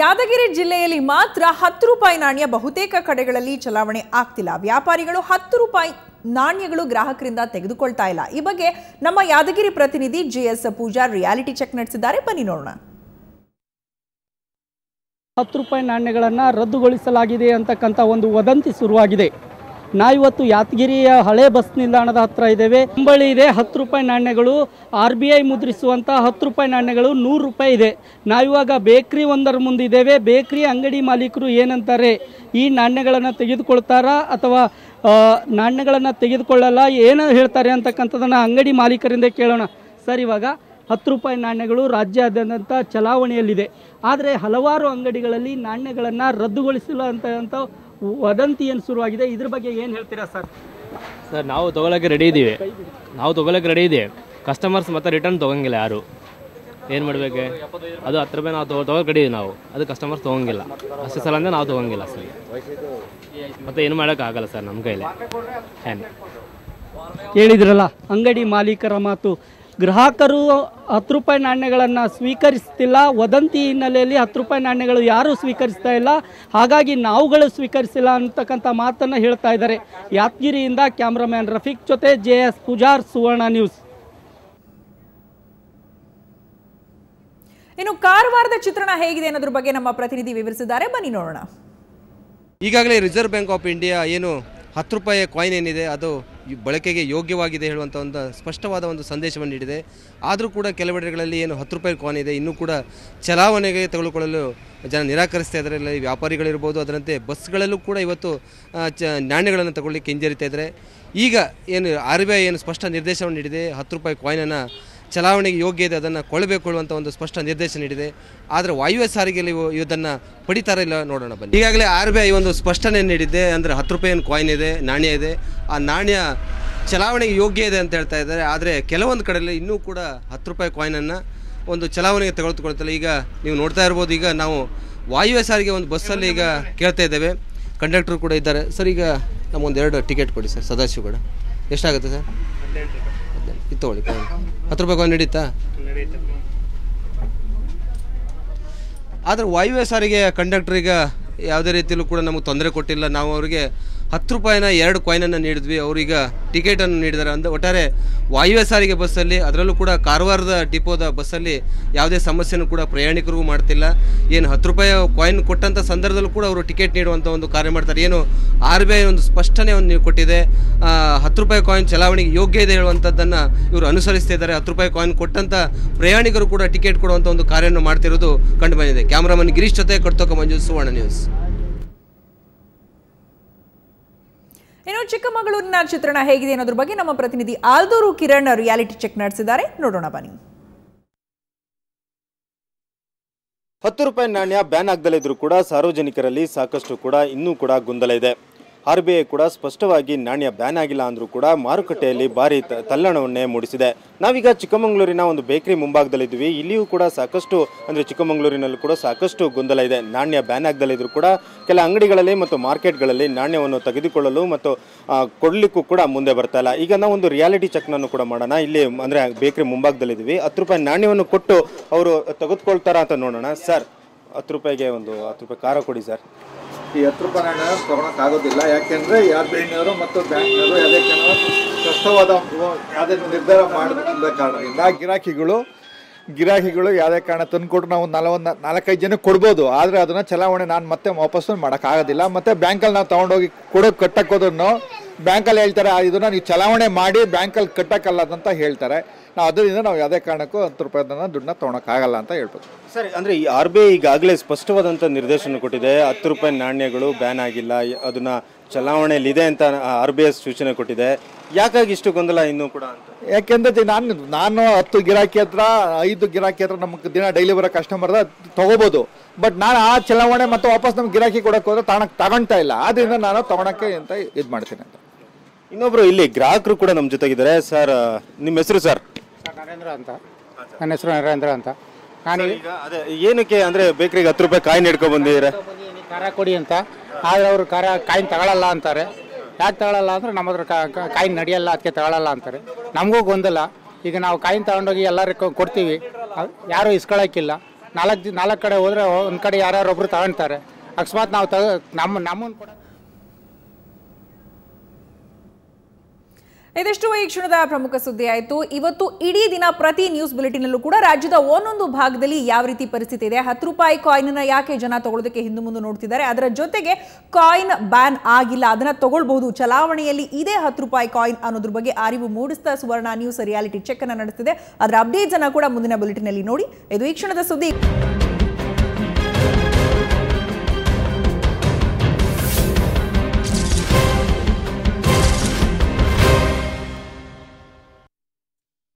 ಯಾದಗಿರಿ ಜಿಲ್ಲೆಯಲ್ಲಿ ಮಾತ್ರ ಹತ್ತು ರೂಪಾಯಿ ನಾಣ್ಯ ಬಹುತೇಕ ಕಡೆಗಳಲ್ಲಿ ಚಲಾವಣೆ ಆಗ್ತಿಲ್ಲ ವ್ಯಾಪಾರಿಗಳು ಹತ್ತು ರೂಪಾಯಿ ನಾಣ್ಯಗಳು ಗ್ರಾಹಕರಿಂದ ತೆಗೆದುಕೊಳ್ತಾ ಇಲ್ಲ ಈ ಬಗ್ಗೆ ನಮ್ಮ ಯಾದಗಿರಿ ಪ್ರತಿನಿಧಿ ಜೆಎಸ್ ಪೂಜಾರ್ ರಿಯಾಲಿಟಿ ಚೆಕ್ ನಡೆಸಿದ್ದಾರೆ ಬನ್ನಿ ನೋಡೋಣ ಹತ್ತು ರೂಪಾಯಿ ನಾಣ್ಯಗಳನ್ನು ರದ್ದುಗೊಳಿಸಲಾಗಿದೆ ಅಂತಕ್ಕಂಥ ಒಂದು ವದಂತಿ ಶುರುವಾಗಿದೆ ನಾವಿವತ್ತು ಯಾದಗಿರಿಯ ಹಳೆ ಬಸ್ ನಿಲ್ದಾಣದ ಹತ್ರ ಇದ್ದೇವೆ ಕಂಬಳಿ ಇದೆ ಹತ್ತು ರೂಪಾಯಿ ನಾಣ್ಯಗಳು ಆರ್ ಬಿ ಐ ಮುದ್ರಿಸುವಂಥ ಹತ್ತು ರೂಪಾಯಿ ನಾಣ್ಯಗಳು ನೂರು ರೂಪಾಯಿ ಇದೆ ನಾವಿವಾಗ ಬೇಕ್ರಿ ಒಂದರ ಮುಂದಿದ್ದೇವೆ ಬೇಕ್ರಿ ಅಂಗಡಿ ಮಾಲೀಕರು ಏನಂತಾರೆ ಈ ನಾಣ್ಯಗಳನ್ನು ತೆಗೆದುಕೊಳ್ತಾರಾ ಅಥವಾ ಆ, ನಾಣ್ಯಗಳನ್ನು ತೆಗೆದುಕೊಳ್ಳಲ್ಲ ಏನು ಹೇಳ್ತಾರೆ ಅಂತಕ್ಕಂಥದ್ದನ್ನು ಅಂಗಡಿ ಮಾಲೀಕರಿಂದ ಕೇಳೋಣ ಸರ್ ಇವಾಗ ಹತ್ತು ರೂಪಾಯಿ ನಾಣ್ಯಗಳು ರಾಜ್ಯಾದ್ಯಂತ ಚಲಾವಣೆಯಲ್ಲಿದೆ ಆದರೆ ಹಲವಾರು ಅಂಗಡಿಗಳಲ್ಲಿ ನಾಣ್ಯಗಳನ್ನು ರದ್ದುಗೊಳಿಸಿಲ್ಲ ಅಂತ ಅಂತ ವದಂತಿ ಏನು ಶುರುವಾಗಿದೆ ಇದ್ರ ಬಗ್ಗೆ ಏನು ಹೇಳ್ತೀರಾ ಸರ್ ಸರ್ ನಾವು ತೊಗೊಳಕ್ಕೆ ರೆಡಿ ಇದ್ದೀವಿ ನಾವು ತೊಗೊಳಕ್ಕೆ ರೆಡಿ ಇದೆ ಕಸ್ಟಮರ್ಸ್ ಮತ್ತೆ ರಿಟರ್ನ್ ತೊಗೊಂಗಿಲ್ಲ ಯಾರು ಏನು ಮಾಡಬೇಕು ಅದು ಹತ್ತು ರೂಪಾಯಿ ನಾವು ತೊಗೊ ತೊಗೊಳಕ್ಕೆ ರೆಡಿ ಇದೀವಿ ನಾವು ಅದು ಕಸ್ಟಮರ್ಸ್ ತೊಗೊಂಗಿಲ್ಲ ಅಷ್ಟೇ ಸಲ ಅಂದರೆ ನಾವು ತೊಗೊಂಗಿಲ್ಲ ಸರ್ ಮತ್ತೆ ಏನು ಮಾಡೋಕ್ಕಾಗಲ್ಲ ಸರ್ ನಮ್ಮ ಕೈಲಿ ಏನು ಕೇಳಿದ್ರಲ್ಲ ಅಂಗಡಿ ಮಾಲೀಕರ ಮಾತು ಗ್ರಾಹಕರು ಹತ್ತು ರೂಪಾಯಿ ನಾಣ್ಯಗಳನ್ನು ಸ್ವೀಕರಿಸ್ತಿಲ್ಲ ವದಂತಿ ಹಿನ್ನೆಲೆಯಲ್ಲಿ ಹತ್ತು ರೂಪಾಯಿ ನಾಣ್ಯಗಳು ಯಾರೂ ಸ್ವೀಕರಿಸ್ತಾ ಇಲ್ಲ ಹಾಗಾಗಿ ನಾವುಗಳು ಸ್ವೀಕರಿಸಿಲ್ಲ ಅಂತಕ್ಕಂಥ ಮಾತನ್ನು ಹೇಳ್ತಾ ಇದ್ದಾರೆ ಯಾದಗಿರಿಯಿಂದ ಕ್ಯಾಮ್ರಾಮ್ಯಾನ್ ರಫೀಕ್ ಜೊತೆ J S Pujar Suvarna news ಇನ್ನು ಕಾರವಾರದ ಚಿತ್ರಣ ಹೇಗಿದೆ ಅನ್ನೋದ್ರ ಬಗ್ಗೆ ನಮ್ಮ ಪ್ರತಿನಿಧಿ ವಿವರಿಸಿದ್ದಾರೆ ಬನ್ನಿ ನೋಡೋಣ ಈಗಾಗಲೇ ರಿಸರ್ವ್ ಬ್ಯಾಂಕ್ ಆಫ್ ಇಂಡಿಯಾ ಏನು ಹತ್ತು ರೂಪಾಯಿಯ ಕಾಯಿನ್ ಏನಿದೆ ಅದು ಈ ಬಳಕೆಗೆ ಯೋಗ್ಯವಾಗಿದೆ ಹೇಳುವಂಥ ಒಂದು ಸ್ಪಷ್ಟವಾದ ಒಂದು ಸಂದೇಶವನ್ನು ನೀಡಿದೆ ಆದರೂ ಕೂಡ ಕೆಲವೆಡೆಗಳಲ್ಲಿ ಏನು ಹತ್ತು ರೂಪಾಯಿ ಕಾಯಿನ್ ಇದೆ ಇನ್ನೂ ಕೂಡ ಚಲಾವಣೆಗೆ ತೆಗೆದುಕೊಳ್ಳಲು ಜನ ನಿರಾಕರಿಸ್ತಾ ಇದ್ದಾರೆ ಇಲ್ಲ ಈ ವ್ಯಾಪಾರಿಗಳಿರ್ಬೋದು ಅದರಂತೆ ಬಸ್ಗಳಲ್ಲೂ ಕೂಡ ಇವತ್ತು ಆ, ಚ ನಾಣ್ಯಗಳನ್ನು ತಗೊಳ್ಳಿಕ್ಕೆ ಹಿಂಜರಿತಾ ಇದ್ದಾರೆ ಈಗ ಏನು ಆರ್ ಬಿ ಐ ಏನು ಸ್ಪಷ್ಟ ನಿರ್ದೇಶನವನ್ನು ನೀಡಿದೆ ಹತ್ತು ರೂಪಾಯಿ ಕಾಯಿನನ್ನು ಚಲಾವಣೆಗೆ ಯೋಗ್ಯ ಇದೆ ಅದನ್ನು ಕೊಳಬೇಕು ಅನ್ನುವಂಥ ಒಂದು ಸ್ಪಷ್ಟ ನಿರ್ದೇಶನ ನೀಡಿದೆ ಆದರೆ ವಾಯುವ್ಯ ಸಾರಿಗೆಯಲ್ಲಿ ಇವು ಇದನ್ನು ಪಡಿತಾರ ಇಲ್ಲ ನೋಡೋಣ ಬನ್ನಿ ಈಗಾಗಲೇ ಆರ್ ಬಿ ಐ ಒಂದು ಸ್ಪಷ್ಟನೆ ನೀಡಿದೆ ಅಂದರೆ ಹತ್ತು ರೂಪಾಯಿ ಏನು ಕಾಯಿನ್ ಇದೆ ನಾಣ್ಯ ಇದೆ ಆ ನಾಣ್ಯ ಚಲಾವಣೆಗೆ ಯೋಗ್ಯ ಇದೆ ಅಂತ ಹೇಳ್ತಾ ಇದ್ದಾರೆ ಆದರೆ ಕೆಲವೊಂದು ಕಡೆಯಲ್ಲಿ ಇನ್ನೂ ಕೂಡ ಹತ್ತು ರೂಪಾಯಿ ಕಾಯಿನನ್ನು ಒಂದು ಚಲಾವಣೆಗೆ ತೆಗೆದುಕೊಳ್ತಿಲ್ಲ ಈಗ ನೀವು ನೋಡ್ತಾ ಇರ್ಬೋದು ಈಗ ನಾವು ವಾಯುವ್ಯ ಸಾರಿಗೆ ಒಂದು ಬಸ್ಸಲ್ಲಿ ಈಗ ಕೇಳ್ತಾ ಇದ್ದೇವೆ ಕಂಡಕ್ಟರ್ ಕೂಡ ಇದ್ದಾರೆ ಸರ್ ಈಗ ನಮಗೊಂದು ಎರಡು ಟಿಕೆಟ್ ಕೊಡಿ ಸರ್ ಸದಾಶಿವಗೌಡ ಎಷ್ಟಾಗುತ್ತೆ ಸರ್ ಹದಿನೆಂಟು ಇದು ತೊಗೊಳ್ಳಿ ಕಾಯಿನ್. ಹತ್ತು ರೂಪಾಯಿ ಕಾಯಿನ್ ನಡೀತಾ ಆದರೆ ವಾಯುವ್ಯ ಸಾರಿಗೆ ಕಂಡಕ್ಟ್ರಿಗೆ ಯಾವುದೇ ರೀತಿಯಲ್ಲೂ ಕೂಡ ನಮಗೆ ತೊಂದರೆ ಕೊಟ್ಟಿಲ್ಲ ನಾವು ಅವರಿಗೆ ಹತ್ತು ರೂಪಾಯಿನ ಎರಡು ಕಾಯಿನನ್ನು ನೀಡಿದ್ವಿ ಅವರೀಗ ಟಿಕೆಟನ್ನು ನೀಡಿದ್ದಾರೆ ಅಂದರೆ ಒಟ್ಟಾರೆ ವಾಯುವ್ಯ ಸಾರಿಗೆ ಬಸ್ಸಲ್ಲಿ ಅದರಲ್ಲೂ ಕೂಡ ಕಾರವಾರದ ಡಿಪೋದ ಬಸ್ಸಲ್ಲಿ ಯಾವುದೇ ಸಮಸ್ಯೆನೂ ಕೂಡ ಪ್ರಯಾಣಿಕರಿಗೂ ಮಾಡ್ತಿಲ್ಲ ಏನು ಹತ್ತು ರೂಪಾಯಿ ಕಾಯಿನ್ ಕೊಟ್ಟಂಥ ಸಂದರ್ಭದಲ್ಲೂ ಕೂಡ ಅವರು ಟಿಕೆಟ್ ನೀಡುವಂಥ ಒಂದು ಕಾರ್ಯ ಮಾಡ್ತಾರೆ ಏನು ಆರ್ ಬಿ ಐ ಒಂದು ಸ್ಪಷ್ಟನೆ ಒಂದು ಕೊಟ್ಟಿದೆ ಆ, ಹತ್ತು ರೂಪಾಯಿ ಕಾಯಿನ್ ಚಲಾವಣೆಗೆ ಯೋಗ್ಯ ಇದೆ ಹೇಳುವಂಥದ್ದನ್ನು ಇವರು ಅನುಸರಿಸ್ತಾ ಇದ್ದಾರೆ ಹತ್ತು ರೂಪಾಯಿ ಕಾಯಿನ್ ಕೊಟ್ಟಂಥ ಪ್ರಯಾಣಿಕರು ಕೂಡ ಟಿಕೆಟ್ ಕೊಡುವಂಥ ಒಂದು ಕಾರ್ಯವನ್ನು ಮಾಡ್ತಿರೋದು ಕಂಡು ಬಂದಿದೆ ಕ್ಯಾಮ್ರಾಮನ್ ಗಿರೀಶ್ ಜೊತೆ ಕಡ್ತೋಕ ಮಂಜು ಸುವರ್ಣ ನ್ಯೂಸ್ ಇನ್ನು ಚಿಕ್ಕಮಗಳೂರಿನ ಚಿತ್ರಣ ಹೇಗಿದೆ ಅನ್ನೋದ್ರ ಬಗ್ಗೆ ನಮ್ಮ ಪ್ರತಿನಿಧಿ ಆಲ್ದೂರು ಕಿರಣ್ ರಿಯಾಲಿಟಿ ಚೆಕ್ ನಡೆಸಿದ್ದಾರೆ ನೋಡೋಣ ಬನ್ನಿ ಹತ್ತು ರೂಪಾಯಿ ನಾಣ್ಯ ಬ್ಯಾನ್ ಆಗದಲ್ಲಿದ್ರೂ ಕೂಡ ಸಾರ್ವಜನಿಕರಲ್ಲಿ ಸಾಕಷ್ಟು ಕೂಡ ಇನ್ನೂ ಕೂಡ ಗೊಂದಲ ಇದೆ ಆರ್ ಬಿ ಐ ಕೂಡ ಸ್ಪಷ್ಟವಾಗಿ ನಾಣ್ಯ ಬ್ಯಾನ್ ಆಗಿಲ್ಲ ಅಂದರೂ ಕೂಡ ಮಾರುಕಟ್ಟೆಯಲ್ಲಿ ಭಾರಿ ತ- ತಲ್ಲಣವನ್ನೇ ಮೂಡಿಸಿದೆ ನಾವೀಗ ಚಿಕ್ಕಮಗಳೂರಿನ ಒಂದು ಬೇಕರಿ ಮುಂಭಾಗದಲ್ಲಿದ್ದೀವಿ ಇಲ್ಲಿಯೂ ಕೂಡ ಸಾಕಷ್ಟು ಅಂದರೆ ಚಿಕ್ಕಮಗಳೂರಿನಲ್ಲೂ ಕೂಡ ಸಾಕಷ್ಟು ಗೊಂದಲ ಇದೆ ನಾಣ್ಯ ಬ್ಯಾನ್ ಆಗದಲ್ಲಿದ್ರೂ ಕೂಡ ಕೆಲ ಅಂಗಡಿಗಳಲ್ಲಿ ಮತ್ತು ಮಾರ್ಕೆಟ್ಗಳಲ್ಲಿ ನಾಣ್ಯವನ್ನು ತೆಗೆದುಕೊಳ್ಳಲು ಮತ್ತು ಆ, ಕೊಡ್ಲಿಕ್ಕೂ ಕೂಡ ಮುಂದೆ ಬರ್ತಾ ಇಲ್ಲ ಈಗ ನಾವು ಒಂದು ರಿಯಾಲಿಟಿ ಚೆಕ್ನನ್ನು ಕೂಡ ಮಾಡೋಣ ಇಲ್ಲಿ ಅಂದರೆ ಬೇಕರಿ ಮುಂಭಾಗದಲ್ಲಿದ್ದೀವಿ ಹತ್ತು ರೂಪಾಯಿ ನಾಣ್ಯವನ್ನು ಕೊಟ್ಟು ಅವರು ತೆಗೆದುಕೊಳ್ತಾರಾ ಅಂತ ನೋಡೋಣ ಸರ್ ಹತ್ತು ರೂಪಾಯಿಗೆ ಒಂದು ಹತ್ತು ರೂಪಾಯಿ ಖಾರ ಕೊಡಿ ಸರ್ ಈ ಹತ್ತು ರೂಪಾಯಿ ನಾಣ್ಯ ತಗೊಳಕ್ಕಾಗೋದಿಲ್ಲ ಯಾಕೆಂದ್ರೆ ಆರ್ ಬಿ ಐನವರು ಮತ್ತು ಬ್ಯಾಂಕ್ನವರು ಯಾವುದೇ ಕಾರಣ ಸ್ಪಷ್ಟವಾದ ಯಾವುದೇ ನಿರ್ಧಾರ ಮಾಡದ ಕಾರಣದಿಂದ ಗಿರಾಕಿಗಳು ಗಿರಾಕಿಗಳು ಯಾವುದೇ ಕಾರಣ ತಂದುಕೊಟ್ಟು ನಾವು ನಲವೊಂದು ನಾಲ್ಕೈದು ಜನಕ್ಕೆ ಕೊಡ್ಬೋದು ಆದರೆ ಅದನ್ನು ಚಲಾವಣೆ ನಾನು ಮತ್ತೆ ವಾಪಸ್ಸು ಮಾಡೋಕ್ಕಾಗೋದಿಲ್ಲ ಮತ್ತು ಬ್ಯಾಂಕಲ್ಲಿ ನಾವು ತೊಗೊಂಡೋಗಿ ಕೊಡೋದು ಕಟ್ಟಕ್ಕೆ ಹೋದ್ರೂ ಬ್ಯಾಂಕಲ್ಲಿ ಹೇಳ್ತಾರೆ "ಆ, ಇದನ್ನ ನೀವು ಚಲಾವಣೆ ಮಾಡಿ ಬ್ಯಾಂಕಲ್ಲಿ ಕಟ್ಟಕ್ಕಲ್ಲ ಅಂತ ಹೇಳ್ತಾರೆ ನಾವು ಅದರಿಂದ ನಾವು ಯಾವುದೇ ಕಾರಣಕ್ಕೂ ಹತ್ತು ರೂಪಾಯಿದನ್ನ ದುಡ್ಡನ್ನ ತೊಗೊಳಕ್ಕಾಗಲ್ಲ ಅಂತ ಹೇಳ್ಬೋದು ಸರಿ ಅಂದರೆ ಈ ಆರ್ ಬಿ ಐ ಈಗಾಗಲೇ ಸ್ಪಷ್ಟವಾದಂಥ ನಿರ್ದೇಶನ ಕೊಟ್ಟಿದೆ ಹತ್ತು ರೂಪಾಯಿ ನಾಣ್ಯಗಳು ಬ್ಯಾನ್ ಆಗಿಲ್ಲ ಅದನ್ನ ಚಲಾವಣೆಯಲ್ಲಿದೆ ಅಂತ ಆರ್ ಬಿ ಐ ಸೂಚನೆ ಕೊಟ್ಟಿದೆ ಯಾಕಾಗಿ ಇಷ್ಟು ಗೊಂದಲ ಇನ್ನೂ ಕೂಡ ಅಂತ ಯಾಕೆಂದ್ರೆ ನಾನು ನಾನು ಹತ್ತು ಗಿರಾಕಿ ಹತ್ರ ಐದು ಗಿರಾಕಿ ಹತ್ರ ನಮ್ಗೆ ದಿನ ಡೈಲಿ ಬರೋ ಕಸ್ಟಮರ್ ತಗೋಬೋದು ಬಟ್ ನಾನು ಆ ಚಲಾವಣೆ ಮತ್ತೆ ವಾಪಸ್ ನಮ್ಗೆ ಗಿರಾಕಿ ಕೊಡಕ್ಕೆ ಹೋದ್ರೆ ತಗೊಳಕ್ ತಗೊಂತಾ ಇಲ್ಲ ಆದ್ರಿಂದ ನಾನು ತಗೊಳಕ್ಕೆ ಅಂತ ಇದು ಮಾಡ್ತೀನಿ ಅಂತ ಇನ್ನೊಬ್ರು ಇಲ್ಲಿ ಗ್ರಾಹಕರು ಕೂಡ ನಮ್ಮ ಜೊತೆಗಿದ್ದಾರೆ ಸರ್ ನಿಮ್ಮ ಹೆಸರು ಸರ್ ಸರ್ ನರೇಂದ್ರ ಅಂತ ನನ್ನ ಹೆಸರು ನರೇಂದ್ರ ಅಂತ ನಾನು ಈಗ ಅದೇ ಏನಕ್ಕೆ ಅಂದ್ರೆ ಬೇಕರಿಗೆ ಹತ್ತು ರೂಪಾಯಿ ಕಾಯಿನ್ ಹಿಡ್ಕೊಂಡ್ ಬಂದಿದ್ದೀರಾ ಬಂದಿದ್ದೀನಿ ಖಾರ ಕೊಡಿ ಅಂತ ಆದರೆ ಅವರು ಖಾರ ಕಾಯಿನ್ ತಗೊಳ್ಳಲ್ಲ ಅಂತಾರೆ ಯಾಕೆ ತಗೊಳ್ಳಲ್ಲ ಅಂದ್ರೆ ನಮ್ಮ ಹತ್ರ ಕಾ- ಕಾ- ಕಾಯಿನ್ ನಡೆಯಲ್ಲ ಅದಕ್ಕೆ ತಗೊಳ್ಳಲ್ಲ ಅಂತಾರೆ ನಮಗೂ ಗೊಂದಲ ಈಗ ನಾವು ಕಾಯಿನ್ ತಗೊಂಡೋಗಿ ಎಲ್ಲರಿಗೂ ಕೊಡ್ತೀವಿ ಅದ್ ಯಾರೂ ಇಸ್ಕೊಳಕ್ಕಿಲ್ಲ ನಾಲ್ಕು ದಿ ನಾಲ್ಕು ಕಡೆ ಹೋದರೆ ಒಂದು ಕಡೆ ಯಾರ್ಯಾರು ಒಬ್ರು ತಗೊಳ್ತಾರೆ ಅಕಸ್ಮಾತ್ ನಾವು ತಗ ನಮ್ಮ ನಮ್ಮನ್ನು ಕೂಡ ಇದಿಷ್ಟು ಈ ಕ್ಷಣದ ಪ್ರಮುಖ ಸುದ್ದಿ ಆಯಿತು ಇವತ್ತು ಇಡೀ ದಿನ ಪ್ರತಿ ನ್ಯೂಸ್ ಬುಲೆಟಿನಲ್ಲೂ ಕೂಡ ರಾಜ್ಯದ ಒಂದೊಂದು ಭಾಗದಲ್ಲಿ ಯಾವ ರೀತಿ ಪರಿಸ್ಥಿತಿ ಇದೆ ಹತ್ತು ರೂಪಾಯಿ ಕಾಯಿನ್ ಯಾಕೆ ಜನ ತಗೊಳ್ಳೋದಕ್ಕೆ ಹಿಂದೆ ಮುಂದೆ ನೋಡ್ತಿದ್ದಾರೆ ಅದರ ಜೊತೆಗೆ ಕಾಯಿನ್ ಬ್ಯಾನ್ ಆಗಿಲ್ಲ ಅದನ್ನ ತಗೊಳ್ಬಹುದು ಚಲಾವಣೆಯಲ್ಲಿ ಇದೇ ಹತ್ತು ರೂಪಾಯಿ ಕಾಯಿನ್ ಅನ್ನೋದ್ರ ಬಗ್ಗೆ ಅರಿವು ಮೂಡಿಸ್ತಾ ಸುವರ್ಣ ನ್ಯೂಸ್ ರಿಯಾಲಿಟಿ ಚೆಕ್ ಅನ್ನ ನಡೆಸ್ತಿದೆ ಅದರ ಅಪ್ಡೇಟ್ಸ್ ಅನ್ನ ಕೂಡ ಮುಂದಿನ ಬುಲೆಟಿನಲ್ಲಿ ನೋಡಿ ಇದು ಈ ಕ್ಷಣದ ಸುದ್ದಿ